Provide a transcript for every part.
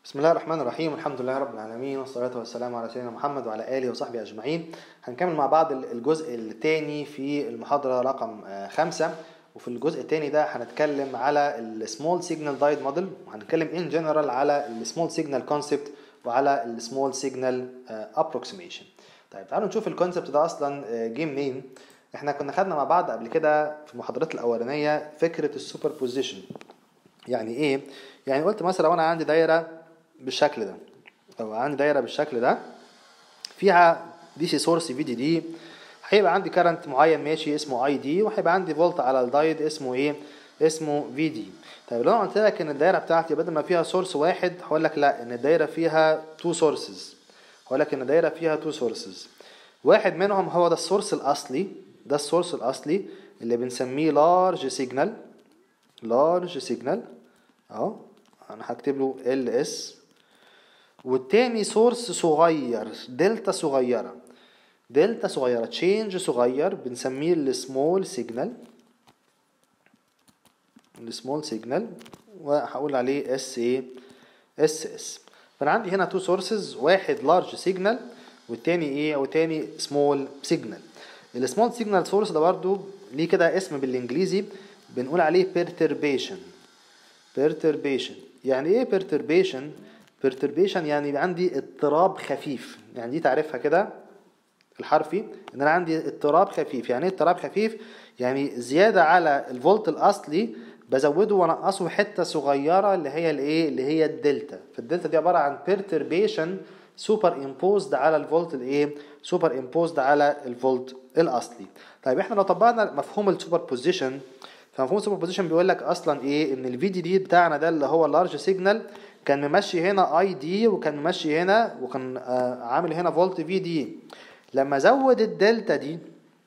بسم الله الرحمن الرحيم الحمد لله رب العالمين والصلاة والسلام على سيدنا محمد وعلى آله وصحبه أجمعين هنكمل مع بعض الجزء الثاني في المحاضرة رقم آه، خمسة وفي الجزء الثاني ده هنتكلم على السمول سيجنال دايد موديل وهنتكلم ان جنرال على السمول سيجنال كونسبت وعلى السمول سيجنال ابروكسيميشن طيب تعالوا نشوف الكونسبت ده اصلا آه، جه منين احنا كنا خدنا مع بعض قبل كده في المحاضرات الاولانيه فكره السوبر بوزيشن يعني ايه يعني قلت مثلا لو انا عندي دايره بالشكل ده لو عندي دايره بالشكل ده فيها دي سي سورس في دي دي هيبقى عندي كارنت معين ماشي اسمه اي دي وهيبقى عندي فولت على الدايد اسمه ايه اسمه في دي طيب لو انا قلت لك ان الدايره بتاعتي بدل ما فيها سورس واحد هقول لك لا ان الدايره فيها تو سورسز هقول لك ان الدايره فيها تو سورسز واحد منهم هو ده السورس الاصلي ده السورس الاصلي اللي بنسميه لارج سيجنال لارج سيجنال اهو انا هكتب له ال اس والتاني سورس صغير دلتا صغيرة دلتا صغيرة تشينج صغير بنسميه السمول سيجنال السمول سيجنال وهقول عليه اس ايه اس اس فانا عندي هنا تو سورسز واحد لارج سيجنال والتاني ايه والتاني سمول سيجنال السمول سيجنال سورس ده برضو ليه كده اسم بالانجليزي بنقول عليه perturbation perturbation يعني ايه perturbation perturbation يعني يبقى عندي اضطراب خفيف يعني دي تعرفها كده الحرفي ان انا عندي اضطراب خفيف يعني ايه اضطراب خفيف يعني زياده على الفولت الاصلي بزوده وانقصه حته صغيره اللي هي الايه اللي هي الدلتا فالدلتا دي عباره عن perturbation سوبر امبوزد على الفولت الايه سوبر امبوزد على الفولت الاصلي طيب احنا لو طبقنا مفهوم السوبر بوزيشن فمفهوم السوبر بوزيشن بيقول لك اصلا ايه ان الفي دي دي بتاعنا ده اللي هو اللارج سيجنال كان ممشي هنا اي دي وكان ممشي هنا وكان آه عامل هنا فولت في دي لما زود الدلتا دي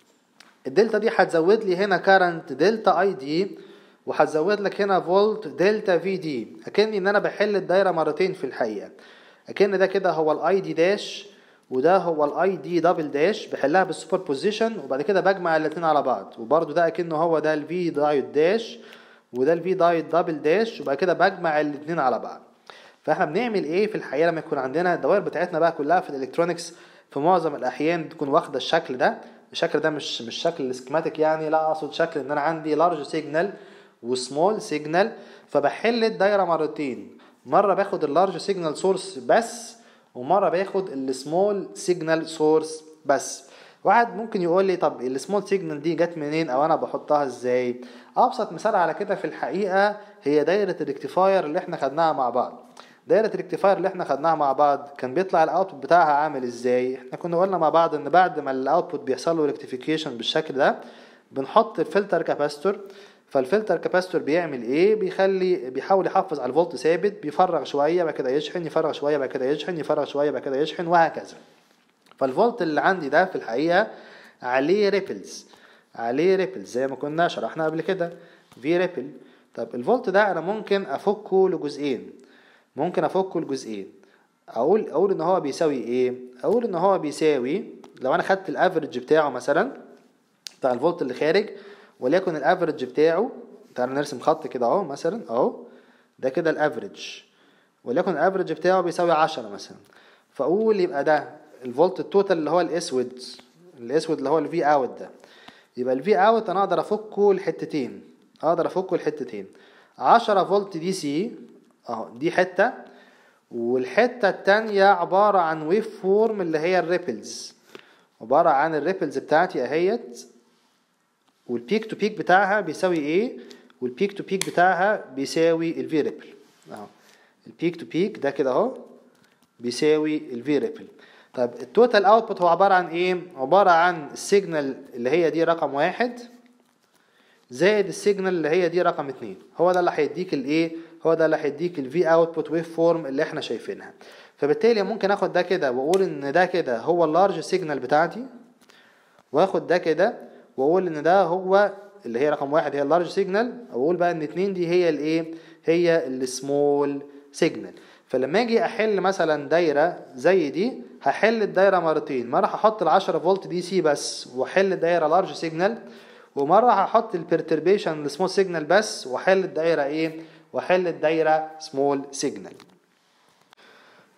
الدلتا دي هتزود لي هنا كارنت دلتا اي دي وهتزود لك هنا فولت دلتا في دي اكني ان انا بحل الدايره مرتين في الحقيقه اكن ده كده هو الاي دي داش وده هو الاي دي دبل داش بحلها بالسوبر بوزيشن وبعد كده بجمع الاثنين على بعض وبرده ده اكنه هو ده الفي دايود داش وده الفي دايود دبل داش وبعد كده بجمع الاثنين على بعض فاحنا بنعمل ايه في الحقيقه لما يكون عندنا الدوائر بتاعتنا بقى كلها في الالكترونكس في معظم الاحيان بتكون واخده الشكل ده الشكل ده مش مش شكل السكيماتيك يعني لا اقصد شكل ان انا عندي لارج سيجنال وسمول سيجنال فبحل الدايره مرتين مره باخد اللارج سيجنال سورس بس ومره باخد السمول سيجنال سورس بس واحد ممكن يقول لي طب السمول سيجنال دي جت منين او انا بحطها ازاي ابسط مثال على كده في الحقيقه هي دايره الريكتيفاير اللي احنا خدناها مع بعض دايره الريكتيفاير اللي احنا خدناها مع بعض كان بيطلع الاوتبوت بتاعها عامل ازاي احنا كنا قلنا مع بعض ان بعد ما الاوتبوت بيحصل له ريكتيفيكيشن بالشكل ده بنحط الفلتر كاباستور فالفلتر كاباستور بيعمل ايه بيخلي بيحاول يحافظ على الفولت ثابت بيفرغ شويه بعد كده يشحن يفرغ شويه بعد كده يشحن يفرغ شويه بعد كده يشحن وهكذا فالفولت اللي عندي ده في الحقيقه عليه ريبلز عليه ريبلز زي ما كنا شرحنا قبل كده في ريبل طب الفولت ده انا ممكن افكه لجزئين ممكن افكه لجزئين اقول اقول ان هو بيساوي ايه اقول ان هو بيساوي لو انا خدت الافريج بتاعه مثلا بتاع الفولت اللي خارج وليكن الافريج بتاعه تعالى نرسم خط كده اهو مثلا اهو ده كده الافريج وليكن الافريج بتاعه بيساوي 10 مثلا فاقول يبقى ده الفولت التوتال اللي هو الاسود الاسود اللي هو الفي اوت ده يبقى الفي اوت انا اقدر افكه لحتتين اقدر افكه لحتتين 10 فولت دي سي اهو دي حته والحته التانية عباره عن ويف فورم اللي هي الريبلز عباره عن الريبلز بتاعتي اهيت والبيك تو بيك بتاعها بيساوي ايه والبيك تو بيك بتاعها بيساوي الفي ريبل اهو البيك تو بيك ده كده اهو بيساوي الفي ريبل طب التوتال اوتبوت هو عباره عن ايه عباره عن السيجنال اللي هي دي رقم واحد زائد السيجنال اللي هي دي رقم اتنين هو ده اللي هيديك الايه هو ده اللي هيديك الفي اوتبوت ويف فورم اللي احنا شايفينها فبالتالي ممكن اخد ده كده واقول ان ده كده هو اللارج سيجنال بتاعتي واخد ده كده واقول ان ده هو اللي هي رقم واحد هي اللارج سيجنال واقول بقى ان اتنين دي هي الايه هي السمول سيجنال فلما اجي احل مثلا دايره زي دي هحل الدايره مرتين مره هحط ال 10 فولت دي سي بس واحل الدايره لارج سيجنال ومره هحط البرتربيشن السمول سيجنال بس واحل الدايره ايه واحل الدايره سمول سيجنال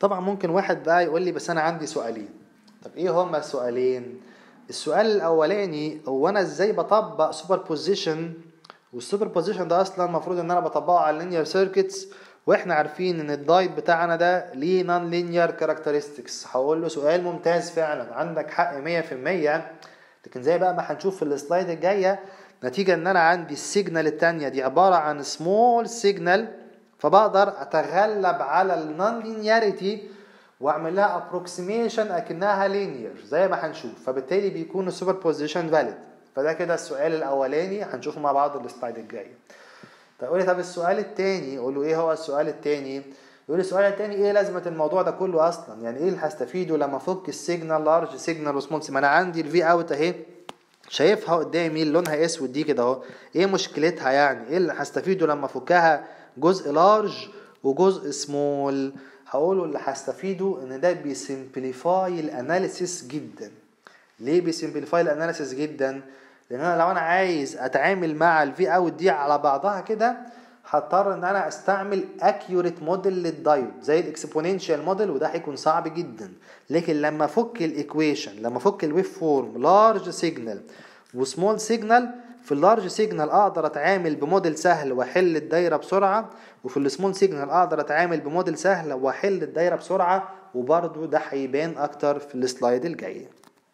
طبعا ممكن واحد بقى يقول لي بس انا عندي سؤالين طب ايه هما السؤالين السؤال الاولاني هو انا ازاي بطبق سوبر بوزيشن والسوبر بوزيشن ده اصلا المفروض ان انا بطبقه على اللينير سيركتس واحنا عارفين ان الدايت بتاعنا ده ليه نون لينير كاركترستكس هقول له سؤال ممتاز فعلا عندك حق 100% لكن زي بقى ما هنشوف في السلايد الجايه نتيجه ان انا عندي السيجنال الثانيه دي عباره عن سمول سيجنال فبقدر اتغلب على النون لينياريتي واعمل لها ابروكسيميشن اكنها لينير زي ما هنشوف فبالتالي بيكون السوبر بوزيشن فاليد فده كده السؤال الاولاني هنشوفه مع بعض السلايد الجاي تقول لي طب السؤال الثاني اقول له ايه هو السؤال الثاني يقول لي السؤال الثاني ايه لازمه الموضوع ده كله اصلا يعني ايه اللي هستفيده لما افك السيجنال لارج سيجنال وسمول ما انا عندي الفي اوت اهي شايفها قدامي اللي لونها اسود دي كده اهو ايه مشكلتها يعني ايه اللي هستفيده لما افكها جزء لارج وجزء سمول هقوله اللي هستفيده ان ده بيسمبليفاي الاناليسيس جدا ليه بيسمبليفاي الاناليسيس جدا لان انا لو انا عايز اتعامل مع الفي اوت دي على بعضها كده هضطر ان انا استعمل اكيوريت موديل للدايود زي الاكسبوننشال موديل وده هيكون صعب جدا لكن لما افك الايكويشن لما افك الويف فورم لارج سيجنال وسمول سيجنال في اللارج سيجنال اقدر اتعامل بموديل سهل واحل الدايره بسرعه وفي السمول سيجنال اقدر اتعامل بموديل سهل واحل الدايره بسرعه وبرده ده هيبان اكتر في السلايد الجاي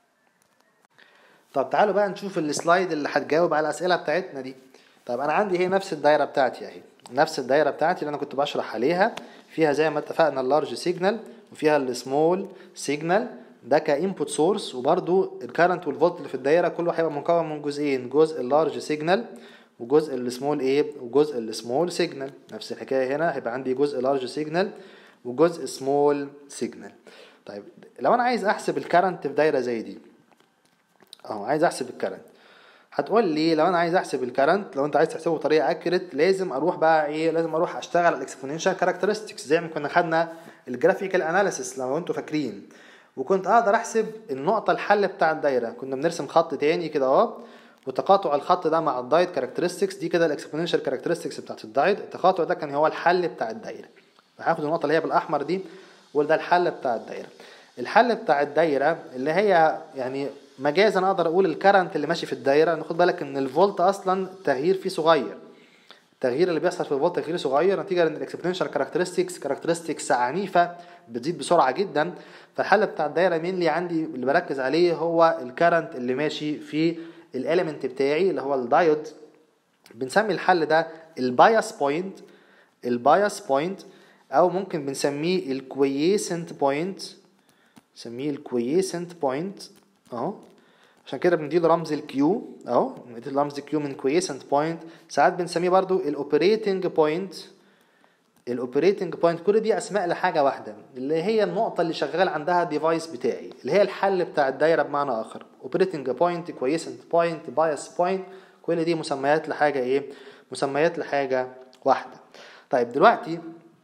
طب تعالوا بقى نشوف السلايد اللي هتجاوب على الاسئله بتاعتنا دي طب انا عندي هي نفس الدايره بتاعتي اهي نفس الدايره بتاعتي اللي انا كنت بشرح عليها فيها زي ما اتفقنا اللارج سيجنال وفيها السمول سيجنال ده كانبوت سورس وبرده الكارنت والفولت اللي في الدايره كله هيبقى مكون من جزئين جزء اللارج سيجنال وجزء السمول ايه وجزء السمول سيجنال نفس الحكايه هنا هيبقى عندي جزء لارج سيجنال وجزء سمول سيجنال طيب لو انا عايز احسب الكارنت في دايره زي دي اهو عايز احسب الكارنت هتقول لي لو انا عايز احسب الكرنت لو انت عايز تحسبه بطريقه اكيوريت لازم اروح بقى ايه لازم اروح اشتغل الاكسبوننشال كاركترستكس زي ما كنا خدنا الجرافيكال اناليسيس لو انتوا فاكرين وكنت اقدر احسب النقطه الحل بتاع الدايره كنا بنرسم خط تاني كده اهو وتقاطع الخط ده مع الدايت كاركترستكس دي كده الاكسبوننشال كاركترستكس بتاعت الدايت التقاطع ده كان هو الحل بتاع الدايره هاخد النقطه اللي هي بالاحمر دي وده الحل بتاع الدايره الحل بتاع الدايره اللي هي يعني مجازا اقدر اقول الكرنت اللي ماشي في الدايره ناخد بالك ان الفولت اصلا التغيير فيه صغير التغيير اللي بيحصل في الفولت تغيير صغير نتيجه لان الاكسبوننشال كاركترستكس كاركترستكس عنيفه بتزيد بسرعه جدا فالحل بتاع الدايره مين عندي اللي بركز عليه هو الكرنت اللي ماشي في الاليمنت بتاعي اللي هو الدايود بنسمي الحل ده البايس بوينت البايس بوينت او ممكن بنسميه الكويسنت بوينت نسميه الكويسنت بوينت اهو عشان كده بنديله رمز الكيو اهو بنديله رمز الكيو من كويسنت بوينت ساعات بنسميه برضو الاوبريتنج بوينت الاوبريتنج بوينت كل دي اسماء لحاجه واحده اللي هي النقطه اللي شغال عندها الديفايس بتاعي اللي هي الحل بتاع الدايره بمعنى اخر اوبريتنج بوينت كويسنت بوينت بايس بوينت كل دي مسميات لحاجه ايه مسميات لحاجه واحده طيب دلوقتي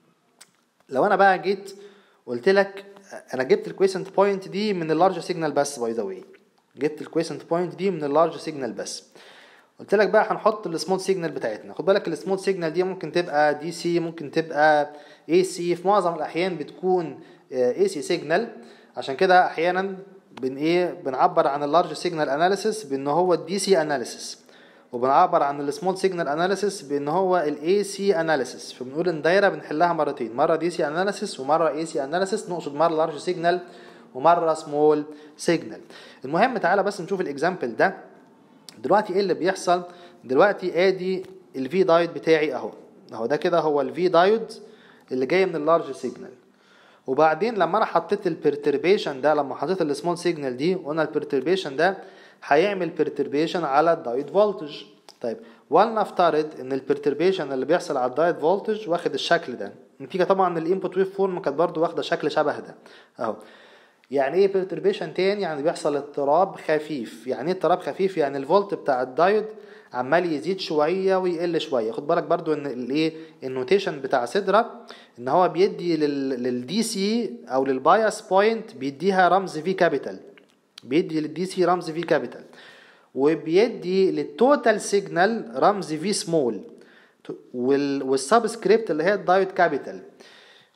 لو انا بقى جيت قلت لك انا جبت الكويسنت بوينت دي من اللارج سيجنال بس باي ذا واي جبت الكويسنت بوينت دي من اللارج سيجنال بس قلت لك بقى هنحط السمول سيجنال بتاعتنا خد بالك السمول سيجنال دي ممكن تبقى دي سي ممكن تبقى اي سي في معظم الاحيان بتكون اي سي سيجنال عشان كده احيانا بن ايه بنعبر عن اللارج سيجنال اناليسيس بان هو الدي سي اناليسيس وبنعبر عن السمول سيجنال اناليسيس بان هو الاي سي اناليسيس فبنقول ان دايره بنحلها مرتين مره دي سي اناليسيس ومره اي سي اناليسيس نقصد مره لارج سيجنال ومره سمول سيجنال المهم تعالى بس نشوف الاكزامبل ده دلوقتي ايه اللي بيحصل دلوقتي ادي الفي دايود بتاعي اهو اهو ده كده هو الفي دايود اللي جاي من اللارج سيجنال وبعدين لما انا حطيت البرتربيشن ده لما حطيت السمول سيجنال دي قلنا البرتربيشن ده هيعمل perturbation على الدايود فولتج طيب ولنفترض ان البرتربيشن اللي بيحصل على الدايود فولتج واخد الشكل ده نتيجه طبعا الانبوت ويف فورم كانت برضو واخده شكل شبه ده اهو يعني ايه perturbation تاني يعني بيحصل اضطراب خفيف يعني ايه اضطراب خفيف يعني الفولت بتاع الدايود عمال يزيد شويه ويقل شويه خد بالك برضو ان الايه النوتيشن بتاع سيدرا ان هو بيدي للدي سي او للبايس بوينت بيديها رمز في كابيتال بيدي للدي سي رمز في كابيتال وبيدي للتوتال سيجنال رمز في سمول والسبسكريبت اللي هي الدايود كابيتال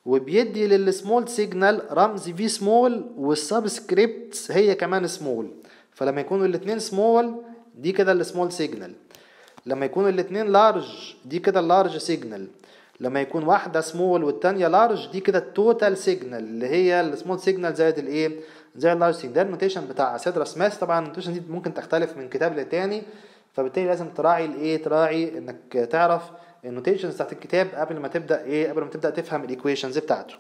وبيدي للسمول سيجنال رمز في سمول والسبسكريبت هي كمان سمول فلما يكونوا الاثنين سمول دي كده السمول سيجنال لما يكونوا الاثنين لارج دي كده اللارج سيجنال لما يكون واحدة سمول والتانية لارج دي كده التوتال سيجنال اللي هي السمول سيجنال زائد الايه زائد اللارج سيجنال ده النوتيشن بتاع سيدرا سميث طبعا النوتيشن دي ممكن تختلف من كتاب للتاني فبالتالي لازم تراعي الايه تراعي انك تعرف النوتيشنز بتاعت الكتاب قبل ما تبدا ايه قبل ما تبدا تفهم الايكويشنز بتاعته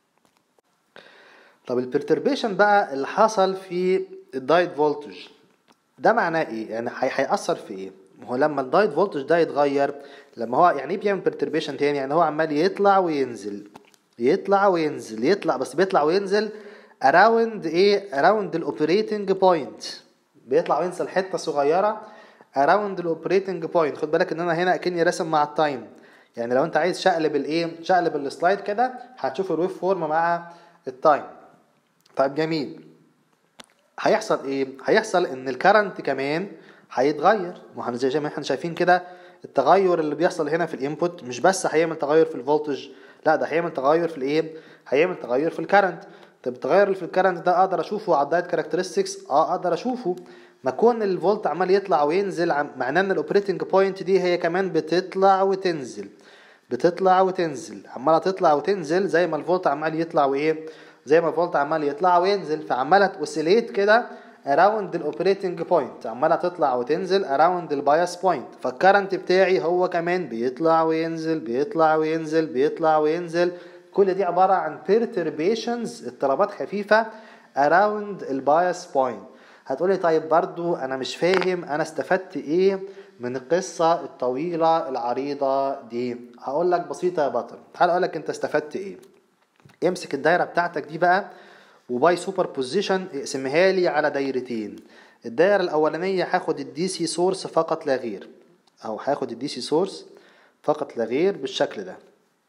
طب البرتربيشن بقى اللي حصل في الدايت فولتج ده معناه ايه يعني هيأثر في ايه هو لما الدايت فولتج ده يتغير لما هو يعني ايه بيعمل برتربيشن تاني يعني هو عمال يطلع وينزل يطلع وينزل يطلع بس بيطلع وينزل اراوند ايه اراوند الاوبريتنج بوينت بيطلع وينزل حته صغيره اراوند الاوبريتنج بوينت خد بالك ان انا هنا اكني راسم مع التايم يعني لو انت عايز شقلب الايه شقلب السلايد كده هتشوف الويف فورم مع التايم طيب جميل هيحصل ايه هيحصل ان الكرنت كمان هيتغير ما احنا زي ما احنا شايفين كده التغير اللي بيحصل هنا في الانبوت مش بس هيعمل تغير في الفولتج لا ده هيعمل تغير في الايه هيعمل تغير في الكرنت طب التغير اللي في الكرنت ده اقدر اشوفه على الدايت كاركترستكس اه اقدر اشوفه ما كون الفولت عمال يطلع وينزل معناه ان الاوبريتنج بوينت دي هي كمان بتطلع وتنزل بتطلع وتنزل عماله تطلع وتنزل زي ما الفولت عمال يطلع وايه زي ما الفولت عمال يطلع وينزل فعماله توسيليت كده اراوند الاوبريتنج بوينت عماله تطلع وتنزل اراوند البايس بوينت فالكرنت بتاعي هو كمان بيطلع وينزل بيطلع وينزل بيطلع وينزل كل دي عباره عن perturbations اضطرابات خفيفه اراوند البايس بوينت هتقولي طيب برضو انا مش فاهم انا استفدت ايه من القصة الطويلة العريضة دي هقول لك بسيطة يا بطل تعال اقول لك انت استفدت ايه امسك الدايرة بتاعتك دي بقى وباي سوبر بوزيشن اقسمها لي على دايرتين الدايرة الأولانية هاخد الدي سي سورس فقط لا غير أو هاخد الدي سي سورس فقط لا غير بالشكل ده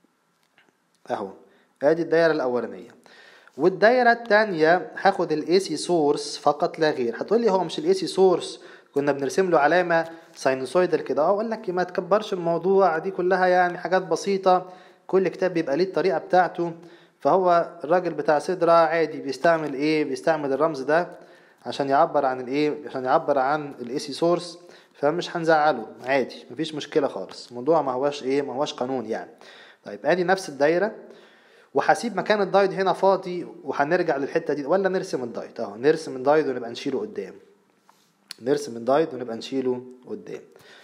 أهو ادي الدايرة الأولانية والدايرة التانية هاخد الاي سي سورس فقط لا غير هتقول لي هو مش الاي سي سورس كنا بنرسم له علامة ساينوسويدال كده اه اقول لك ما تكبرش الموضوع دي كلها يعني حاجات بسيطة كل كتاب بيبقى ليه الطريقة بتاعته فهو الراجل بتاع سدرة عادي بيستعمل ايه بيستعمل الرمز ده عشان يعبر عن الايه عشان يعبر عن الاي سي سورس فمش هنزعله عادي مفيش مشكلة خالص الموضوع ما هواش ايه ما هواش قانون يعني طيب ادي نفس الدايرة وهسيب مكان الدايد هنا فاضي وهنرجع للحته دي ولا نرسم الدايد اهو نرسم الدايد ونبقى نشيله قدام نرسم الدايد ونبقى نشيله قدام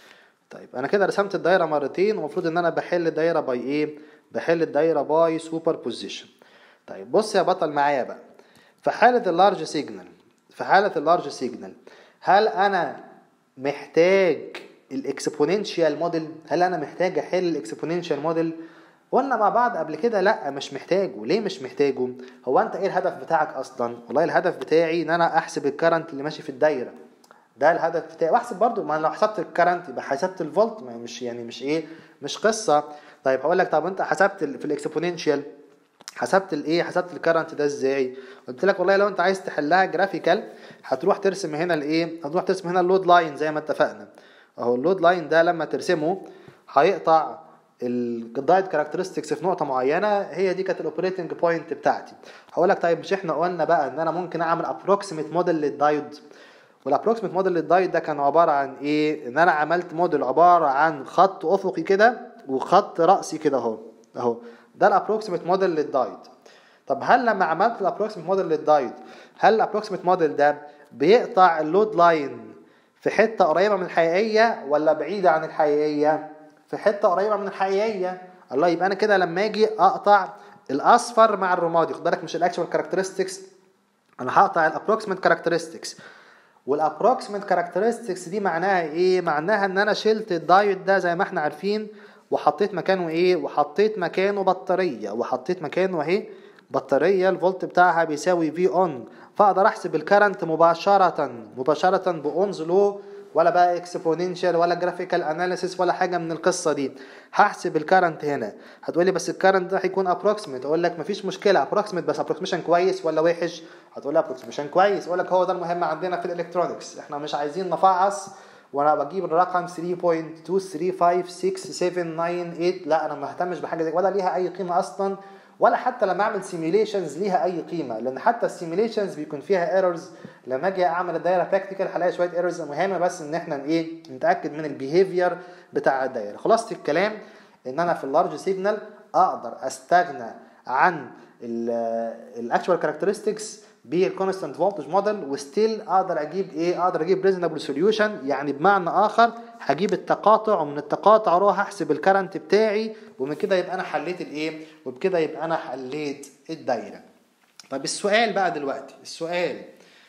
طيب انا كده رسمت الدايره مرتين ومفروض ان انا بحل الدايره باي ايه بحل الدايره باي سوبر بوزيشن طيب بص يا بطل معايا بقى في حاله اللارج سيجنال في حاله اللارج سيجنال هل انا محتاج الاكسبوننشال موديل هل انا محتاج احل الاكسبوننشال موديل قلنا مع بعض قبل كده لا مش محتاجه ليه مش محتاجه هو انت ايه الهدف بتاعك اصلا والله الهدف بتاعي ان انا احسب الكرنت اللي ماشي في الدايره ده الهدف بتاعي واحسب برضو ما لو حسبت الكرنت يبقى حسبت الفولت ما مش يعني مش ايه مش قصه طيب هقول لك طب انت حسبت في الاكسبوننشال حسبت الايه حسبت الكرنت ده ازاي قلت لك والله لو انت عايز تحلها جرافيكال هتروح ترسم هنا الايه هتروح ترسم هنا اللود لاين زي ما اتفقنا اهو اللود لاين ده لما ترسمه هيقطع الدايت كاركترستكس في نقطه معينه هي دي كانت الاوبريتنج بوينت بتاعتي هقول لك طيب مش احنا قلنا بقى ان انا ممكن اعمل ابروكسيميت موديل للدايود والابروكسيميت موديل للدايود ده كان عباره عن ايه ان انا عملت موديل عباره عن خط افقي كده وخط راسي كده اهو اهو ده الابروكسيميت موديل للدايود طب هل لما عملت الابروكسيميت موديل للدايود هل الابروكسيميت موديل ده بيقطع اللود لاين في حته قريبه من الحقيقيه ولا بعيده عن الحقيقيه في حته قريبه من الحقيقيه الله يبقى انا كده لما اجي اقطع الاصفر مع الرمادي خد بالك مش الاكشوال كاركترستكس انا هقطع الابروكسيمت كاركترستكس والابروكسيمت كاركترستكس دي معناها ايه معناها ان انا شلت الدايود ده زي ما احنا عارفين وحطيت مكانه ايه وحطيت مكانه بطاريه وحطيت مكانه اهي بطاريه الفولت بتاعها بيساوي في اون فاقدر احسب الكرنت مباشره مباشره باونز لو ولا بقى اكسبوننشال ولا جرافيكال اناليسيس ولا حاجه من القصه دي هحسب الكرنت هنا هتقولي بس الكرنت ده هيكون ابروكسيميت اقول لك مفيش مشكله ابروكسيميت بس ابروكسيميشن كويس ولا وحش هتقولي ابروكسيميشن كويس اقول لك هو ده المهم عندنا في الالكترونكس احنا مش عايزين نفعص وانا بجيب الرقم 3.2356798 لا انا ما اهتمش بحاجه زي ولا ليها اي قيمه اصلا ولا حتى لما اعمل سيميوليشنز ليها اي قيمه لان حتى السيميوليشنز بيكون فيها ايرورز لما اجي اعمل الدايره براكتيكال هلاقي شويه ايرورز المهم بس ان احنا ايه نتاكد من البيهيفير بتاع الدايره خلاصه الكلام ان انا في اللارج سيجنال اقدر استغنى عن الاكشوال كاركترستكس بالكونستانت فولتج موديل وستيل اقدر اجيب ايه اقدر اجيب ريزونبل سوليوشن يعني بمعنى اخر هجيب التقاطع ومن التقاطع اروح احسب الكرنت بتاعي ومن كده يبقى انا حليت الايه وبكده يبقى انا حليت الدايره طب السؤال بقى دلوقتي السؤال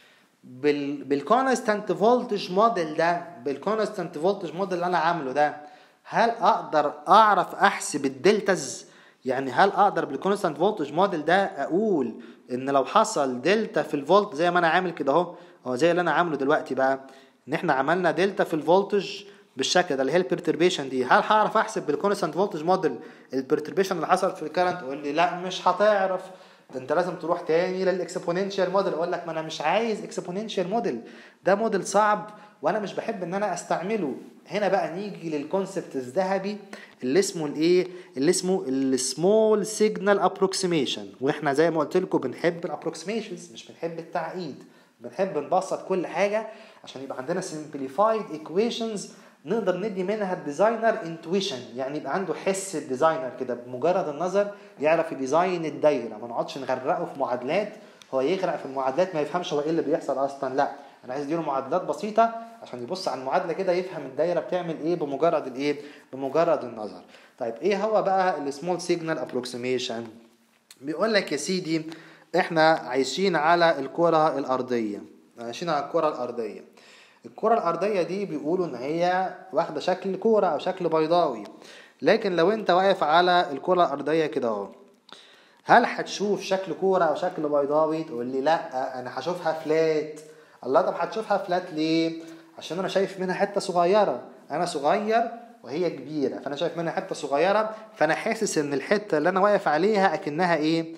بال بالكونستانت فولتج موديل ده بالكونستانت فولتج موديل اللي انا عامله ده هل اقدر اعرف احسب الدلتاز يعني هل اقدر بالكونستانت فولتج موديل ده اقول ان لو حصل دلتا في الفولت زي ما انا عامل كده اهو هو زي اللي انا عامله دلوقتي بقى ان احنا عملنا دلتا في الفولتج بالشكل ده اللي هي البرتربيشن دي هل هعرف احسب بالكونستانت فولتج موديل البرتربيشن اللي حصلت في الكرنت يقول لي لا مش هتعرف ده انت لازم تروح تاني للاكسبوننشال موديل اقول لك ما انا مش عايز اكسبوننشال موديل ده موديل صعب وانا مش بحب ان انا استعمله هنا بقى نيجي للكونسبت الذهبي اللي اسمه الايه اللي اسمه السمول سيجنال ابروكسيميشن واحنا زي ما قلت لكم بنحب الابروكسيميشنز مش بنحب التعقيد بنحب نبسط كل حاجه عشان يبقى عندنا simplified equations نقدر ندي منها الديزاينر انتويشن يعني يبقى عنده حس الديزاينر كده بمجرد النظر يعرف يديزاين الدايره ما نقعدش نغرقه في معادلات هو يغرق في المعادلات ما يفهمش هو ايه اللي بيحصل اصلا لا انا عايز اديله معادلات بسيطه عشان يبص على المعادله كده يفهم الدايره بتعمل ايه بمجرد الايه بمجرد النظر طيب ايه هو بقى السمول سيجنال ابروكسيميشن بيقول لك يا سيدي احنا عايشين على الكره الارضيه عايشين على الكره الارضيه الكره الارضيه دي بيقولوا ان هي واخده شكل كوره او شكل بيضاوي لكن لو انت واقف على الكره الارضيه كده اهو هل هتشوف شكل كوره او شكل بيضاوي تقول لي لا انا هشوفها فلات الله طب هتشوفها فلات ليه عشان انا شايف منها حته صغيره انا صغير وهي كبيره فانا شايف منها حته صغيره فانا حاسس ان الحته اللي انا واقف عليها اكنها ايه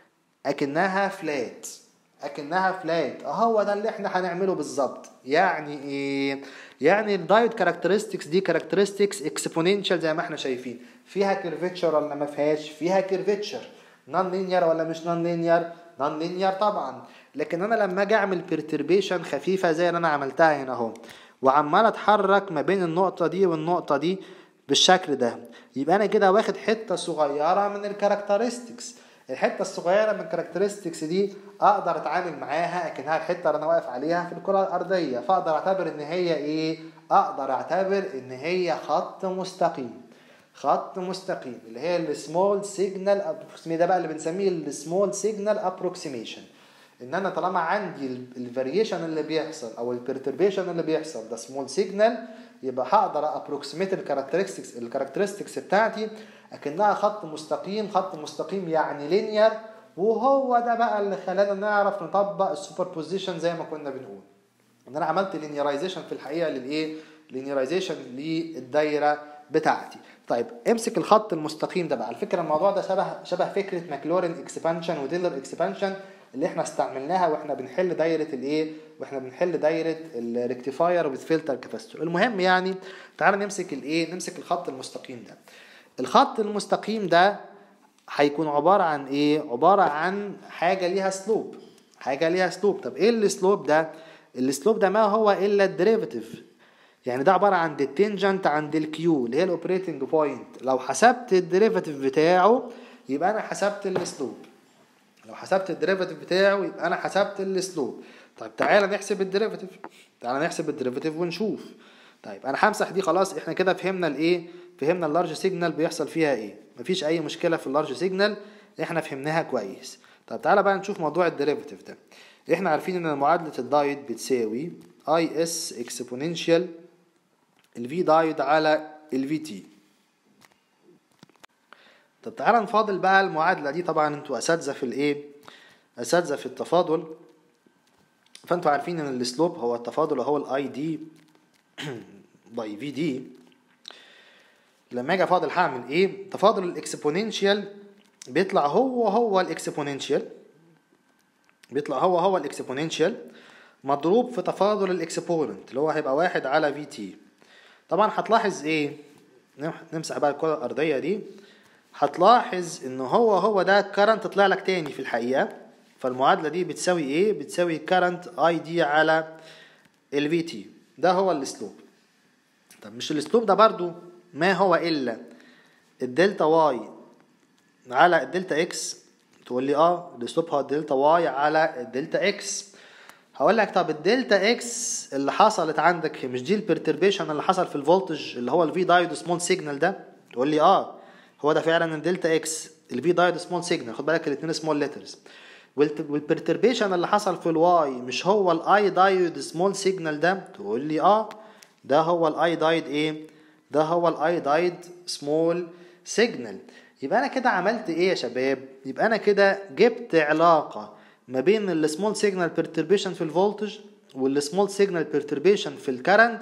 اكنها فلات اكنها فلات هو ده اللي احنا هنعمله بالظبط يعني ايه يعني الدايت كاركترستكس دي كاركترستكس اكسبوننشال زي ما احنا شايفين فيها كيرفيتشر ولا ما فيهاش فيها كيرفيتشر نون لينير ولا مش نون لينير نون لينير طبعا لكن انا لما اجي اعمل بيرتربيشن خفيفه زي اللي انا عملتها هنا اهو وعمال اتحرك ما بين النقطه دي والنقطه دي بالشكل ده يبقى انا كده واخد حته صغيره من الكاركترستكس الحته الصغيره من الكاركترستكس دي اقدر اتعامل معاها اكنها الحته اللي انا واقف عليها في الكره الارضيه فاقدر اعتبر ان هي ايه اقدر اعتبر ان هي خط مستقيم خط مستقيم اللي هي السمول سيجنال ابروكسيميشن ده بقى اللي بنسميه السمول سيجنال ابروكسيميشن ان انا طالما عندي الفاريشن اللي بيحصل او البرتربيشن اللي بيحصل ده سمول سيجنال يبقى هقدر ابروكسيميت الكاركترستكس الكاركترستكس بتاعتي اكنها خط مستقيم خط مستقيم يعني لينير وهو ده بقى اللي خلانا نعرف نطبق السوبر بوزيشن زي ما كنا بنقول ان انا عملت لينيرايزيشن في الحقيقه للايه لينيرايزيشن للدايره بتاعتي طيب امسك الخط المستقيم ده بقى على فكره الموضوع ده شبه شبه فكره ماكلورين اكسبانشن وديلر اكسبانشن اللي احنا استعملناها واحنا بنحل دايره الايه واحنا بنحل دايره الريكتيفاير والفلتر كاباستور المهم يعني تعال نمسك الايه نمسك الخط المستقيم ده الخط المستقيم ده هيكون عباره عن ايه عباره عن حاجه ليها سلوب حاجه ليها سلوب طب ايه السلوب ده السلوب ده ما هو الا الديريفاتيف يعني ده عباره عن التنجنت عند الكيو اللي هي الاوبريتنج بوينت لو حسبت الديريفاتيف بتاعه يبقى انا حسبت السلوب لو حسبت الديريفاتيف بتاعه يبقى انا حسبت السلوب طيب تعالى نحسب الديريفاتيف تعالى نحسب الديريفاتيف ونشوف طيب انا همسح دي خلاص احنا كده فهمنا الايه فهمنا اللارج سيجنال بيحصل فيها ايه مفيش اي مشكله في اللارج سيجنال احنا فهمناها كويس طب تعالى بقى نشوف موضوع الديريفاتيف ده احنا عارفين ان معادله الدايت بتساوي اي اس اكسبوننشال الفي دايت على الفي تي طب تعالى نفاضل بقى المعادله دي طبعا انتوا اساتذه في الايه اساتذه في التفاضل فانتوا عارفين ان السلوب هو التفاضل وهو الاي دي باي في دي لما اجي افاضل هعمل ايه تفاضل الاكسبوننشال بيطلع هو هو الاكسبوننشال بيطلع هو هو الاكسبوننشال مضروب في تفاضل الاكسبوننت اللي هو هيبقى واحد على في تي طبعا هتلاحظ ايه نمسح بقى الكره الارضيه دي هتلاحظ ان هو هو ده كارنت طلع لك تاني في الحقيقه فالمعادله دي بتساوي ايه بتساوي كارنت اي دي على الفي تي ده هو الاسلوب طب مش الاسلوب ده برضو ما هو الا الدلتا واي على الدلتا اكس تقول لي اه الاسلوب هو الدلتا واي على الدلتا اكس هقول لك طب الدلتا اكس اللي حصلت عندك مش دي البرتربيشن اللي حصل في الفولتج اللي هو الفي دايود سمول سيجنال ده تقول لي اه هو ده فعلا الدلتا اكس الفي دايود سمول سيجنال خد بالك الاثنين سمول ليترز والبرتربيشن اللي حصل في الواي مش هو الاي دايود سمول سيجنال ده تقول لي اه ده هو الاي دايد ايه ده هو الاي دايد سمول سيجنال يبقى انا كده عملت ايه يا شباب يبقى انا كده جبت علاقه ما بين السمول سيجنال بيرتربيشن في الفولتج والسمول سيجنال بيرتربيشن في الكرنت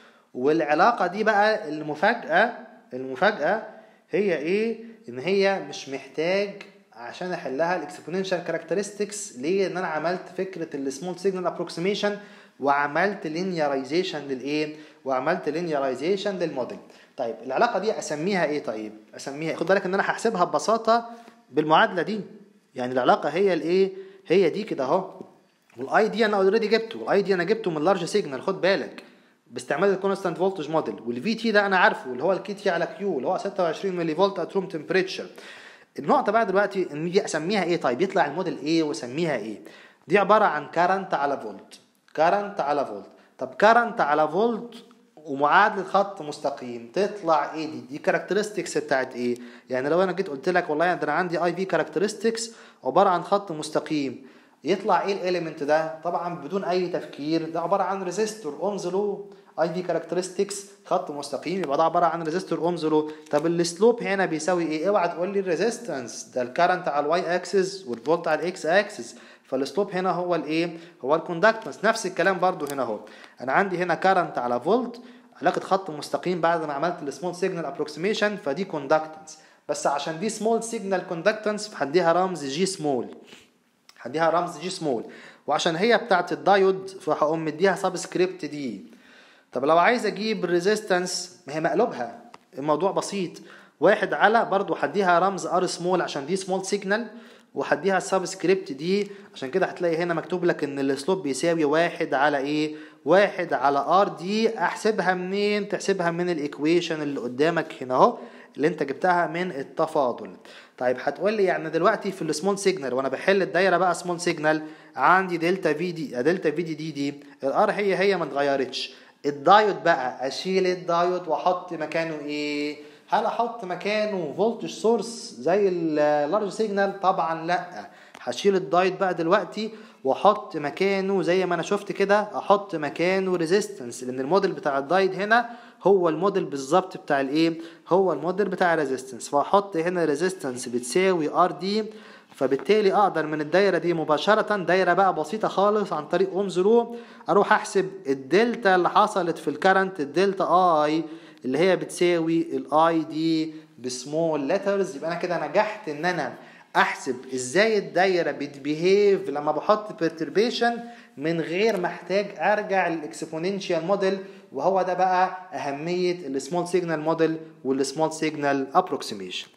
والعلاقه دي بقى المفاجاه المفاجاه هي ايه ان هي مش محتاج عشان احلها الاكسبوننشال كاركترستكس ليه ان انا عملت فكره السمول سيجنال ابروكسيميشن وعملت لينيرايزيشن للايه وعملت لينيرايزيشن للموديل طيب العلاقه دي اسميها ايه طيب اسميها خد بالك ان انا هحسبها ببساطه بالمعادله دي يعني العلاقه هي الايه هي دي كده اهو والاي دي انا اوريدي جبته والاي دي انا جبته من لارج سيجنال خد بالك باستعمال الكونستانت فولتج موديل والفي تي ده انا عارفه اللي هو الكي تي على كيو اللي هو 26 ملي فولت ات روم تمبريتشر النقطه بقى دلوقتي ان دي اسميها ايه طيب يطلع الموديل ايه واسميها ايه دي عباره عن كارنت على فولت كارنت على فولت طب كارنت على فولت ومعادله خط مستقيم تطلع ايه دي دي كاركترستكس بتاعت ايه يعني لو انا جيت قلت لك والله ده انا عندي اي في كاركترستكس عباره عن خط مستقيم يطلع ايه الاليمنت ده طبعا بدون اي تفكير ده عباره عن ريزيستور اومز لو اي في كاركترستكس خط مستقيم يبقى ده عباره عن ريزيستور اومز لو طب السلوب هنا بيساوي ايه اوعى تقول لي الريزيستنس ده الكارنت على الواي اكسس والفولت على الاكس اكسس فالسلوب هنا هو الايه هو الكوندكتنس نفس الكلام برضو هنا اهو انا عندي هنا كارنت على فولت علاقه خط مستقيم بعد ما عملت السمول سيجنال ابروكسيميشن فدي كوندكتنس بس عشان دي سمول سيجنال كوندكتنس هديها رمز جي سمول هديها رمز جي سمول وعشان هي بتاعت الدايود فهقوم مديها سبسكريبت دي طب لو عايز اجيب الريزيستنس ما هي مقلوبها الموضوع بسيط واحد على برضو هديها رمز ار سمول عشان دي سمول سيجنال وهديها السبسكريبت دي عشان كده هتلاقي هنا مكتوب لك ان السلوب بيساوي واحد على ايه واحد على ار دي احسبها منين تحسبها من الايكويشن اللي قدامك هنا اهو اللي انت جبتها من التفاضل طيب هتقول لي يعني دلوقتي في السمول سيجنال وانا بحل الدايره بقى سمول سيجنال عندي دلتا في دي دلتا في دي دي دي الار هي هي ما اتغيرتش الدايود بقى اشيل الدايود واحط مكانه ايه هل احط مكانه فولتج سورس زي اللارج سيجنال طبعا لا هشيل الدايود بقى دلوقتي واحط مكانه زي ما انا شفت كده احط مكانه ريزيستنس لان الموديل بتاع الدايد هنا هو الموديل بالظبط بتاع الايه هو الموديل بتاع الريزيستنس فاحط هنا ريزيستنس بتساوي ار دي فبالتالي اقدر من الدايره دي مباشره دايره بقى بسيطه خالص عن طريق اومز لو اروح احسب الدلتا اللي حصلت في الكرنت الدلتا اي اللي هي بتساوي الاي دي بسمول ليترز يبقى انا كده نجحت ان انا احسب ازاي الدايره بتبيهيف لما بحط بيرتربيشن من غير ما احتاج ارجع للاكسبوننشال موديل وهو ده بقى اهميه السمول سيجنال موديل والسمول سيجنال ابروكسيميشن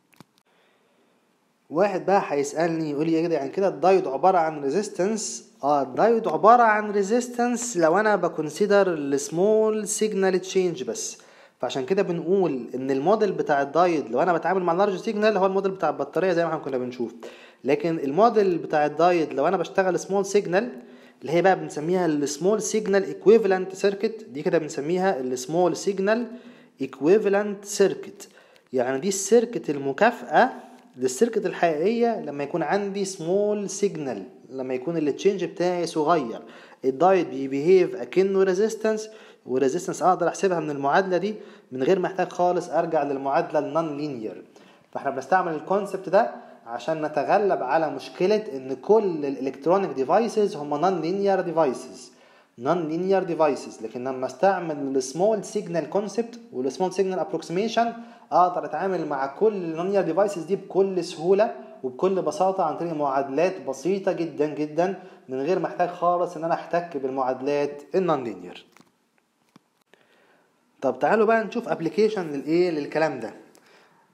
واحد بقى هيسالني يقول لي يا جدع يعني كده الدايود عباره عن ريزيستنس اه الدايود عباره عن ريزيستنس لو انا بكونسيدر السمول سيجنال تشينج بس فعشان كده بنقول ان الموديل بتاع الدايود لو انا بتعامل مع لارج سيجنال هو الموديل بتاع البطاريه زي ما احنا كنا بنشوف لكن الموديل بتاع الدايود لو انا بشتغل سمول سيجنال اللي هي بقى بنسميها السمول سيجنال ايكويفالنت سيركت دي كده بنسميها السمول سيجنال ايكويفالنت سيركت يعني دي السيركت المكافئه للسيركت الحقيقيه لما يكون عندي سمول سيجنال لما يكون التشينج بتاعي صغير الدايت بيبيهيف اكنه ريزيستنس وريزيستنس اقدر احسبها من المعادله دي من غير ما احتاج خالص ارجع للمعادله النون لينير فاحنا بنستعمل الكونسبت ده عشان نتغلب على مشكله ان كل الالكترونيك ديفايسز هم نون لينير ديفايسز نون لينير ديفايسز لكن لما استعمل السمول سيجنال كونسبت والسمول سيجنال ابروكسيميشن اقدر اتعامل مع كل النون لينير ديفايسز دي بكل سهوله وبكل بساطه عن طريق معادلات بسيطه جدا جدا من غير ما احتاج خالص ان انا احتك بالمعادلات النون لينير طب تعالوا بقى نشوف ابلكيشن للايه للكلام ده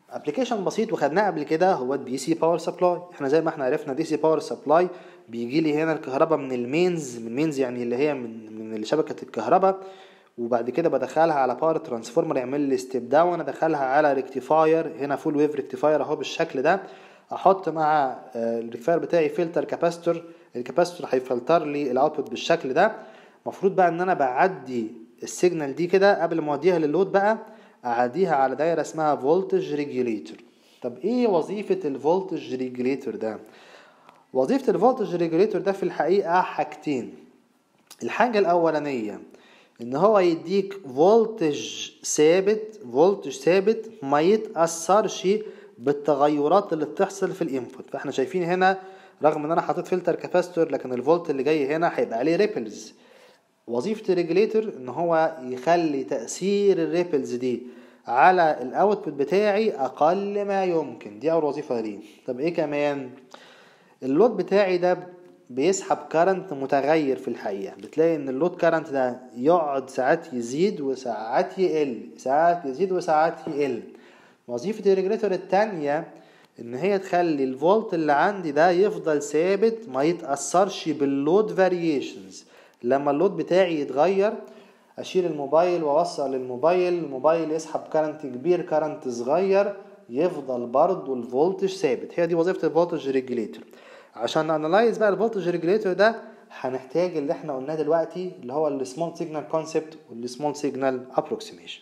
ابلكيشن بسيط وخدناه قبل كده هو الدي سي باور سبلاي احنا زي ما احنا عرفنا دي سي باور سبلاي بيجي لي هنا الكهرباء من المينز من المينز يعني اللي هي من من شبكه الكهرباء وبعد كده بدخلها على باور ترانسفورمر يعمل لي ستيب داون ادخلها على ريكتيفاير هنا فول ويف ريكتيفاير اهو بالشكل ده احط مع الريكتيفاير بتاعي فلتر كاباستور الكاباستور هيفلتر لي الاوتبوت بالشكل ده المفروض بقى ان انا بعدي السيجنال دي كده قبل ما اوديها للود بقى اعديها على دايره اسمها فولتج ريجوليتور طب ايه وظيفه الفولتج ريجوليتور ده وظيفه الفولتج ريجوليتور ده في الحقيقه حاجتين الحاجه الاولانيه ان هو يديك فولتج ثابت فولتج ثابت ما يتاثرش بالتغيرات اللي بتحصل في الانبوت فاحنا شايفين هنا رغم ان انا حاطط فلتر كاباستور لكن الفولت اللي جاي هنا هيبقى عليه ريبلز وظيفه الريجوليتور ان هو يخلي تاثير الريبلز دي على الاوتبوت بتاعي اقل ما يمكن دي اول وظيفه ليه طب ايه كمان اللود بتاعي ده بيسحب كارنت متغير في الحقيقه بتلاقي ان اللود كارنت ده يقعد ساعات يزيد وساعات يقل ساعات يزيد وساعات يقل وظيفه الريجوليتور التانية ان هي تخلي الفولت اللي عندي ده يفضل ثابت ما يتاثرش باللود فاريشنز لما اللود بتاعي يتغير اشيل الموبايل واوصل الموبايل الموبايل يسحب كارنت كبير كارنت صغير يفضل برضه الفولتج ثابت هي دي وظيفه الفولتج ريجوليتور عشان نانلايز بقى الفولتج ريجوليتور ده هنحتاج اللي احنا قلناه دلوقتي اللي هو السمول سيجنال كونسبت والسمول سيجنال ابروكسيميشن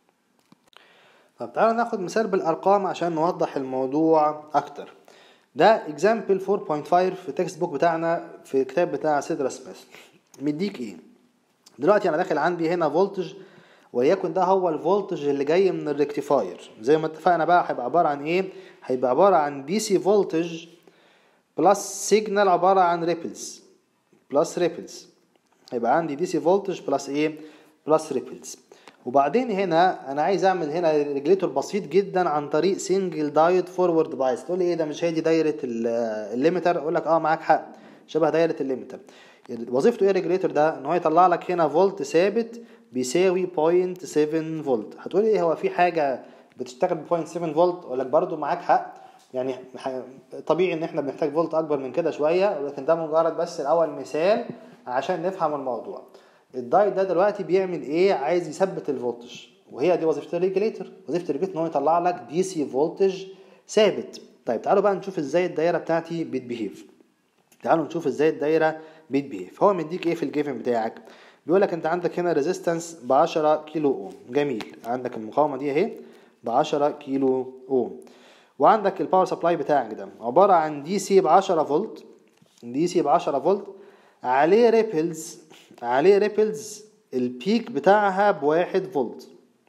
طب تعالوا ناخد مثال بالارقام عشان نوضح الموضوع اكتر ده اكزامبل 4.5 في التكست بوك بتاعنا في الكتاب بتاع سيدرا سميث مديك ايه دلوقتي انا داخل عندي هنا فولتج وليكن ده هو الفولتج اللي جاي من الريكتيفاير زي ما اتفقنا بقى هيبقى عباره عن ايه هيبقى عباره عن دي سي فولتج بلس سيجنال عباره عن ريبلز بلس ريبلز هيبقى عندي دي سي فولتج بلس ايه بلس ريبلز وبعدين هنا انا عايز اعمل هنا ريجليتور بسيط جدا عن طريق سنجل دايود فورورد بايس تقول لي ايه ده مش هي دي دايره الليمتر اقول لك اه معاك حق شبه دايره الليمتر وظيفته ايه الريجليتور ده ان هو يطلع لك هنا فولت ثابت بيساوي 0.7 فولت هتقول ايه هو في حاجه بتشتغل ب 0.7 فولت اقول لك برده معاك حق يعني طبيعي ان احنا بنحتاج فولت اكبر من كده شويه ولكن ده مجرد بس الاول مثال عشان نفهم الموضوع الدايت ده دلوقتي بيعمل ايه عايز يثبت الفولتج وهي دي وظيفه الريجليتور وظيفه الريجليتور ان هو يطلع لك دي سي فولتج ثابت طيب تعالوا بقى نشوف ازاي الدايره بتاعتي بتبيهيف تعالوا نشوف ازاي الدايره بتبيهيف هو مديك ايه في الجيفن بتاعك بيقول لك انت عندك هنا ريزيستنس ب 10 كيلو اوم جميل عندك المقاومه دي اهي ب 10 كيلو اوم وعندك الباور سبلاي بتاعك ده عباره عن دي سي ب 10 فولت دي سي ب 10 فولت عليه ريبلز عليه ريبلز البيك بتاعها بواحد فولت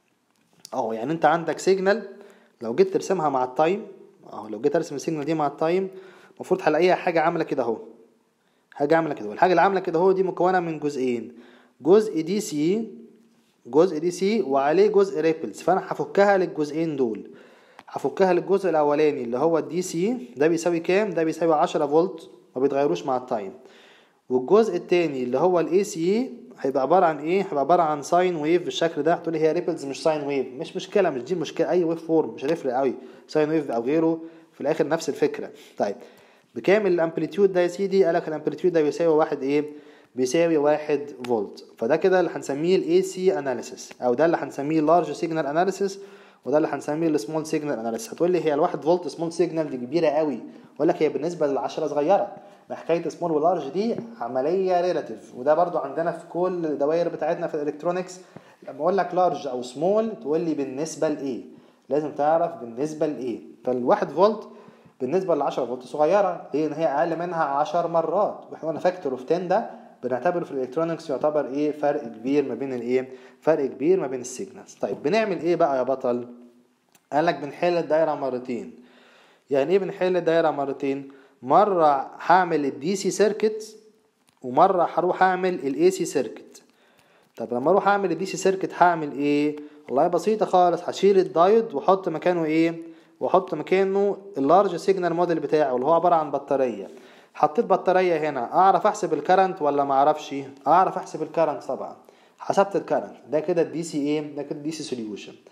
اهو يعني انت عندك سيجنال لو جيت ترسمها مع التايم اهو لو جيت ارسم السيجنال دي مع التايم المفروض هلاقيها حاجه عامله كده اهو حاجه عامله كده والحاجه اللي عامله كده اهو دي مكونه من جزئين جزء دي سي جزء دي سي وعليه جزء ريبلز فانا هفكها للجزئين دول هفكها للجزء الاولاني اللي هو الدي سي ده بيساوي كام ده بيساوي 10 فولت ما بيتغيروش مع التايم والجزء التاني اللي هو الاي سي هيبقى عباره عن ايه هيبقى عباره عن ساين ويف بالشكل ده هتقولي هي ريبلز مش ساين ويف مش مشكله مش دي مشكله اي ويف فورم مش هتفرق قوي ساين ويف او غيره في الاخر نفس الفكره طيب بكام الامبليتيود ده يا سيدي قالك الامبليتيود ده بيساوي واحد ايه بيساوي واحد فولت فده كده اللي هنسميه الاي سي اناليسيس او ده اللي هنسميه لارج سيجنال اناليسيس وده اللي هنسميه السمول سيجنال اناليسيس هتقول لي هي الواحد فولت سمول سيجنال دي كبيره قوي اقول لك هي بالنسبه للعشرة صغيره حكايه سمول ولارج دي عمليه ريلاتيف وده برضو عندنا في كل الدوائر بتاعتنا في الالكترونكس لما اقول لك لارج او سمول تقول لي بالنسبه لايه لازم تعرف بالنسبه لايه فالواحد فولت بالنسبه ل 10 فولت صغيره ليه ان هي اقل منها 10 مرات واحنا قلنا فاكتور اوف 10 ده بنعتبره في الالكترونكس يعتبر ايه فرق كبير ما بين الايه فرق كبير ما بين السيجنالز طيب بنعمل ايه بقى يا بطل قال لك بنحل الدايره مرتين يعني ايه بنحل الدايره مرتين مره هعمل الدي سي سيركت ومره هروح اعمل الاي سي سيركت طب لما اروح اعمل الدي سي سيركت هعمل ايه والله بسيطه خالص هشيل الدايود واحط مكانه ايه واحط مكانه اللارج سيجنال موديل بتاعه اللي هو عباره عن بطاريه حطيت بطاريه هنا اعرف احسب الكرنت ولا ما اعرفش اعرف احسب الكرنت طبعا حسبت الكرنت ده كده الدي سي ايه ده كده الدي سي سوليوشن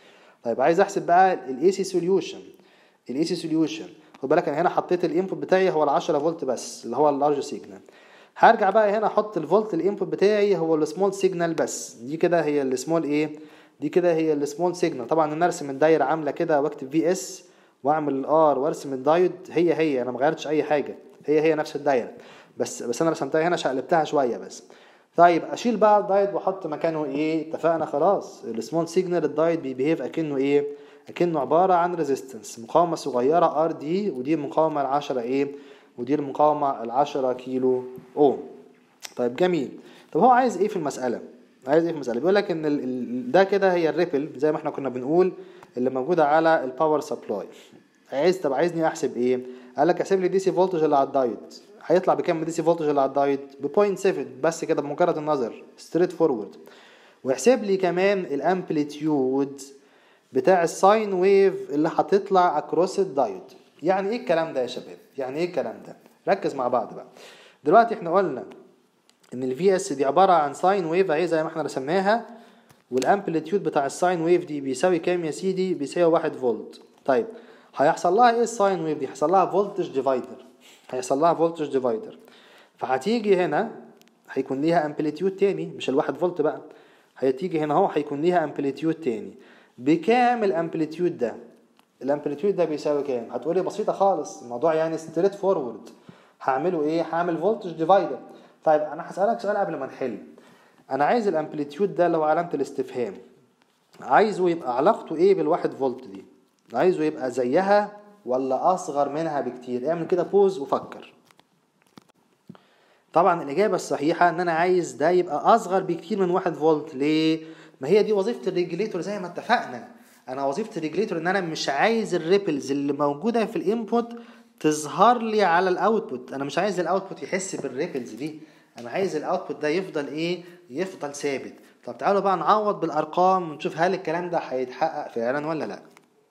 طيب عايز احسب بقى الاي سي سوليوشن الاي سي سوليوشن خد بالك انا هنا حطيت الانبوت بتاعي هو ال 10 فولت بس اللي هو اللارج سيجنال هرجع بقى هنا احط الفولت الانبوت بتاعي هو السمول سيجنال بس دي كده هي السمول ايه دي كده هي السمول سيجنال طبعا انا ارسم الدايره عامله كده واكتب في اس واعمل الار وارسم الدايود هي هي انا ما غيرتش اي حاجه هي هي نفس الدايره بس بس انا رسمتها هنا شقلبتها شويه بس طيب اشيل بقى الدايت واحط مكانه ايه اتفقنا خلاص السمول سيجنال الدايت بيبيهيف اكنه ايه اكنه عباره عن ريزيستنس مقاومه صغيره ار دي ودي المقاومه ال 10 ايه ودي المقاومه ال 10 كيلو اوم طيب جميل طب هو عايز ايه في المساله عايز ايه في المساله بيقول لك ان ال ال ده كده هي الريبل زي ما احنا كنا بنقول اللي موجوده على الباور سبلاي عايز طب عايزني احسب ايه قال لك احسب لي دي سي فولتج اللي على الدايود هيطلع بكام دي سي فولتج اللي على الدايود ب 0.7 بس كده بمجرد النظر ستريت فورورد واحسب لي كمان الامبليتيود بتاع الساين ويف اللي هتطلع اكروس الدايود يعني ايه الكلام ده يا شباب يعني ايه الكلام ده ركز مع بعض بقى دلوقتي احنا قلنا ان الفي اس دي عباره عن ساين ويف اهي زي ما احنا رسمناها والامبليتيود بتاع الساين ويف دي بيساوي كام يا سيدي بيساوي 1 فولت طيب هيحصل لها ايه الساين ويف دي هيحصل لها فولتج ديفايدر هيحصل لها فولتج ديفايدر فهتيجي هنا هيكون ليها امبليتيود تاني مش الواحد فولت بقى هتيجي هنا اهو هيكون ليها امبليتيود تاني بكام الامبليتيود ده الامبليتيود ده بيساوي كام هتقولي بسيطه خالص الموضوع يعني ستريت فورورد هعمله ايه هعمل فولتج ديفايدر طيب انا هسالك سؤال قبل ما نحل انا عايز الامبليتيود ده اللي هو علامه الاستفهام عايزه يبقى علاقته ايه بالواحد فولت دي عايزه يبقى زيها ولا اصغر منها بكتير اعمل كده بوز وفكر طبعا الاجابه الصحيحه ان انا عايز ده يبقى اصغر بكتير من واحد فولت ليه ما هي دي وظيفه الريجليتور زي ما اتفقنا انا وظيفه الريجليتور ان انا مش عايز الريبلز اللي موجوده في الانبوت تظهر لي على الاوتبوت انا مش عايز الاوتبوت يحس بالريبلز دي انا عايز الاوتبوت ده يفضل ايه يفضل ثابت طب تعالوا بقى نعوض بالارقام ونشوف هل الكلام ده هيتحقق فعلا ولا لا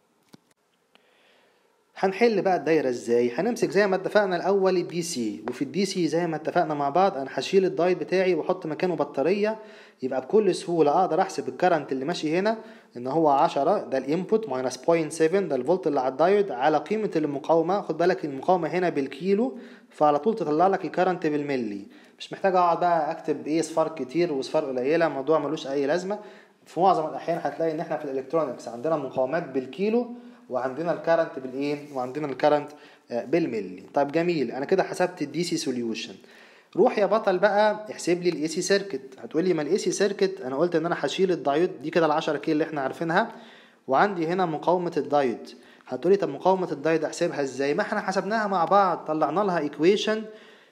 هنحل بقى الدايرة ازاي هنمسك زي ما اتفقنا الاول الدي سي وفي الدي سي زي ما اتفقنا مع بعض انا هشيل الدايت بتاعي واحط مكانه بطارية يبقى بكل سهولة اقدر احسب الكرنت اللي ماشي هنا ان هو 10 ده الانبوت ماينس 0.7 ده الفولت اللي على الدايود على قيمة المقاومة خد بالك المقاومة هنا بالكيلو فعلى طول تطلع لك الكرنت بالملي مش محتاج اقعد بقى اكتب ايه صفار كتير وصفار قليلة الموضوع ملوش اي لازمة في معظم الاحيان هتلاقي ان احنا في الالكترونكس عندنا مقاومات بالكيلو وعندنا الكرنت بالايه وعندنا الكرنت بالملي طيب جميل انا كده حسبت الدي سي سوليوشن روح يا بطل بقى احسب لي الاي سي سيركت هتقول لي ما الاي سي سيركت انا قلت ان انا هشيل الدايود دي كده ال 10 كيلو اللي احنا عارفينها وعندي هنا مقاومه الدايود هتقولي طب مقاومه الدايود احسبها ازاي ما احنا حسبناها مع بعض طلعنا لها ايكويشن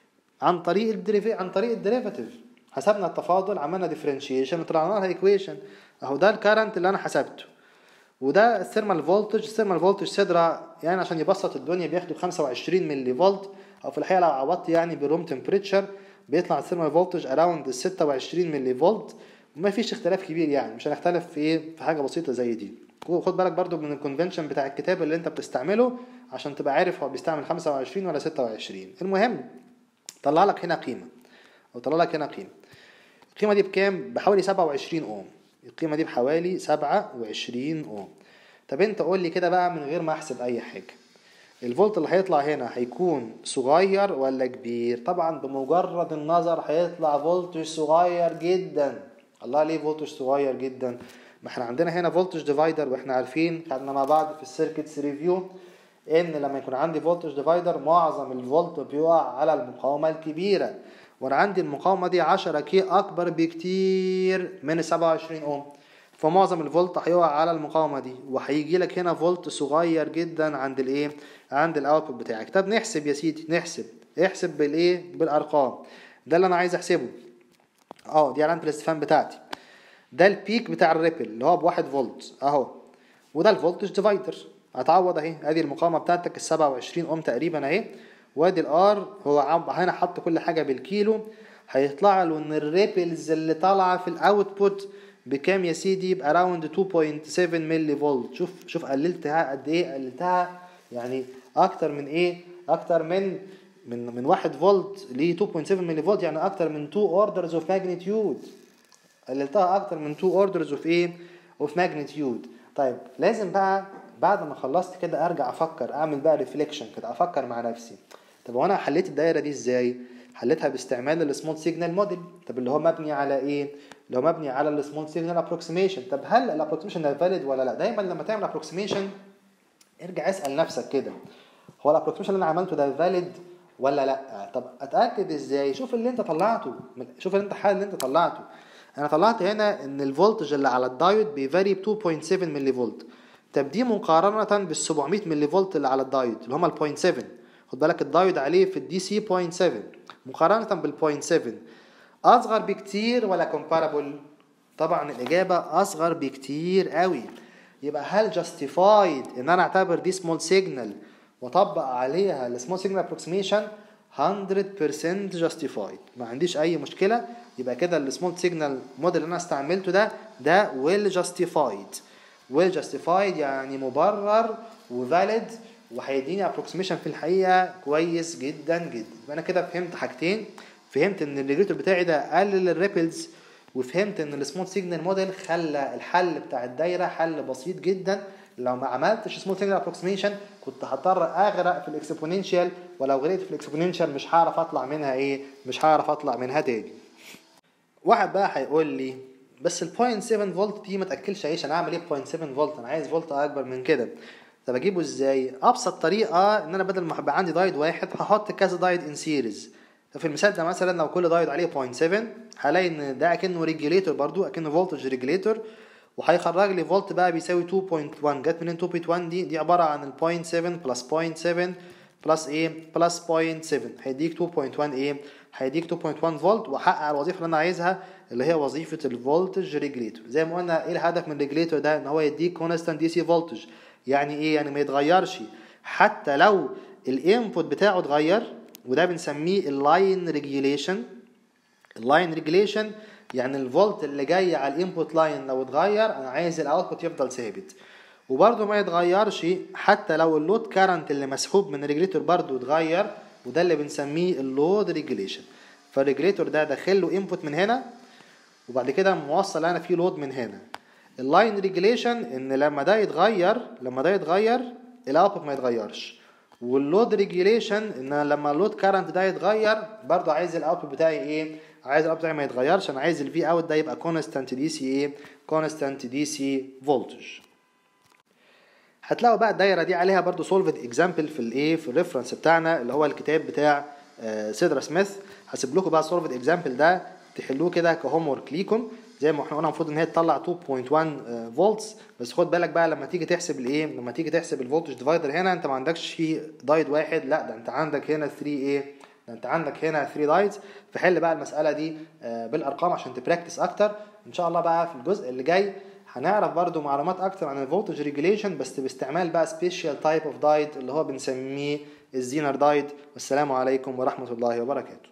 عن طريق الدريفي عن طريق الديريفاتيف حسبنا التفاضل عملنا ديفرنشيشن وطلعنا لها ايكويشن اهو ده الكرنت اللي انا حسبته وده الثيرمال فولتج الثيرمال فولتج صدر يعني عشان يبسط الدنيا بياخدوا 25 ملي فولت او في الحقيقه لو عوضت يعني بالروم تمبريتشر بيطلع الثيرمال فولتج اراوند ال 26 ملي فولت وما فيش اختلاف كبير يعني مش هنختلف في ايه في حاجه بسيطه زي دي خد بالك برضو من الكونفنشن بتاع الكتاب اللي انت بتستعمله عشان تبقى عارف هو بيستعمل 25 ولا 26 المهم طلع لك هنا قيمه او طلع لك هنا قيمه القيمه دي بكام بحوالي 27 اوم القيمة دي بحوالي سبعة وعشرين أوم طب انت قول لي كده بقى من غير ما احسب اي حاجة الفولت اللي هيطلع هنا هيكون صغير ولا كبير طبعا بمجرد النظر هيطلع فولتج صغير جدا الله ليه فولتج صغير جدا ما احنا عندنا هنا فولتج ديفايدر واحنا عارفين خدنا مع بعض في السيركتس ريفيو ان لما يكون عندي فولتج ديفايدر معظم الفولت بيقع على المقاومة الكبيرة وانا عندي المقاومه دي 10 كي اكبر بكتير من ال 27 اوم فمعظم الفولت هيقع على المقاومه دي وهيجي لك هنا فولت صغير جدا عند الايه عند الاوتبوت بتاعك طب نحسب يا سيدي نحسب احسب بالايه بالارقام ده اللي انا عايز احسبه اه دي علامه الاستفهام بتاعتي ده البيك بتاع الريبل اللي هو بواحد فولت اهو وده الفولتج ديفايدر هتعوض اهي ادي المقاومه بتاعتك ال 27 اوم تقريبا اهي وادي الار هو هنا حط كل حاجه بالكيلو هيطلع له ان الريبلز اللي طالعه في الاوتبوت بكام يا سيدي باراوند 2.7 ملي فولت شوف شوف قللتها قد ايه قللتها يعني اكتر من ايه اكتر من من من 1 فولت ل 2.7 ملي فولت يعني اكتر من 2 اوردرز اوف ماجنتيود قللتها اكتر من 2 اوردرز اوف ايه اوف ماجنتيود طيب لازم بقى بعد ما خلصت كده ارجع افكر اعمل بقى ريفليكشن كده افكر مع نفسي طب وانا حليت الدايره دي ازاي حليتها باستعمال السمول سيجنال موديل طب اللي هو مبني على ايه اللي هو مبني على السمول سيجنال ابروكسيميشن طب هل الابروكسيميشن ده فاليد ولا لا دايما لما تعمل ابروكسيميشن ارجع اسال نفسك كده هو الابروكسيميشن اللي انا عملته ده فاليد ولا لا طب اتاكد ازاي شوف اللي انت طلعته شوف اللي انت حال اللي انت طلعته انا طلعت هنا ان الفولتج اللي على الدايود بيفاري ب 2.7 ملي فولت طب دي مقارنه بال 700 ملي فولت اللي على الدايود اللي هم ال 0.7 خد بالك الدايود عليه في الدي سي 0.7 مقارنه بال 0.7 اصغر بكتير ولا كومبارابل طبعا الاجابه اصغر بكتير قوي يبقى هل جاستيفايد ان انا اعتبر دي سمول سيجنال واطبق عليها السمول سيجنال ابروكسيميشن 100% جاستيفايد ما عنديش اي مشكله يبقى كده السمول سيجنال موديل اللي انا استعملته ده ده ويل جاستيفايد ويل جاستيفايد يعني مبرر وفاليد وهيديني ابروكسيميشن في الحقيقه كويس جدا جدا يبقى انا كده فهمت حاجتين فهمت ان الريجوليتور بتاعي ده قلل الريبلز وفهمت ان السمول سيجنال موديل خلى الحل بتاع الدايره حل بسيط جدا لو ما عملتش سمول سيجنال ابروكسيميشن كنت هضطر اغرق في الاكسبوننشال ولو غرقت في الاكسبوننشال مش هعرف اطلع منها ايه مش هعرف اطلع منها تاني واحد بقى هيقول لي بس ال 0.7 فولت دي ما تاكلش عيش انا اعمل ايه 0.7 فولت انا عايز فولت اكبر من كده طب اجيبه ازاي ابسط طريقه ان انا بدل ما يبقى عندي دايد واحد هحط كذا دايد ان سيريز ففي المثال ده مثلا لو كل دايد عليه 0.7 هلاقي ان ده اكنه ريجوليتور برضو اكنه فولتج ريجوليتور وهيخرج لي فولت بقى بيساوي 2.1 جت منين 2.1 دي دي عباره عن ال 0.7 بلس 0.7 بلس ايه بلس 0.7 هيديك 2.1 ايه هيديك 2.1 فولت واحقق الوظيفه اللي انا عايزها اللي هي وظيفه الفولتج ريجليتور زي ما قلنا ايه الهدف من الريجليتور ده ان هو يديك كونستانت دي سي فولتج يعني ايه يعني ما يتغيرش حتى لو الانبوت بتاعه اتغير وده بنسميه اللاين ريجيوليشن اللاين ريجيوليشن يعني الفولت اللي جاي على الانبوت لاين لو اتغير انا عايز الاوتبوت يفضل ثابت وبرده ما يتغيرش حتى لو اللود كارنت اللي مسحوب من الريجليتور برده اتغير وده اللي بنسميه اللود ريجيوليشن فالريجليتور ده داخل له انبوت من هنا وبعد كده موصل انا فيه لود من هنا اللاين ريجيوليشن ان لما ده يتغير لما ده يتغير الاوتبوت ما يتغيرش واللود ريجيوليشن ان لما اللود كارنت ده يتغير برضو عايز الاوتبوت بتاعي ايه عايز الاوتبوت بتاعي ما يتغيرش انا عايز الفي اوت ده يبقى كونستانت دي سي ايه كونستانت دي سي فولتج هتلاقوا بقى الدايره دي عليها برضو سولفد اكزامبل في الايه في الريفرنس بتاعنا اللي هو الكتاب بتاع سيدرا سميث هسيب لكم بقى السولفد اكزامبل ده تحلوه كده كهوم ورك ليكم زي ما احنا قلنا المفروض ان هي تطلع 2.1 فولتس بس خد بالك بقى لما تيجي تحسب الايه لما تيجي تحسب الفولتج ديفايدر هنا انت ما عندكش فيه دايد واحد لا ده انت عندك هنا 3 ايه ده انت عندك هنا 3 دايدز فحل بقى المساله دي بالارقام عشان تبراكتس اكتر ان شاء الله بقى في الجزء اللي جاي هنعرف برضو معلومات اكتر عن الفولتج ريجوليشن بس باستعمال بقى سبيشال تايب اوف دايد اللي هو بنسميه الزينر دايد والسلام عليكم ورحمه الله وبركاته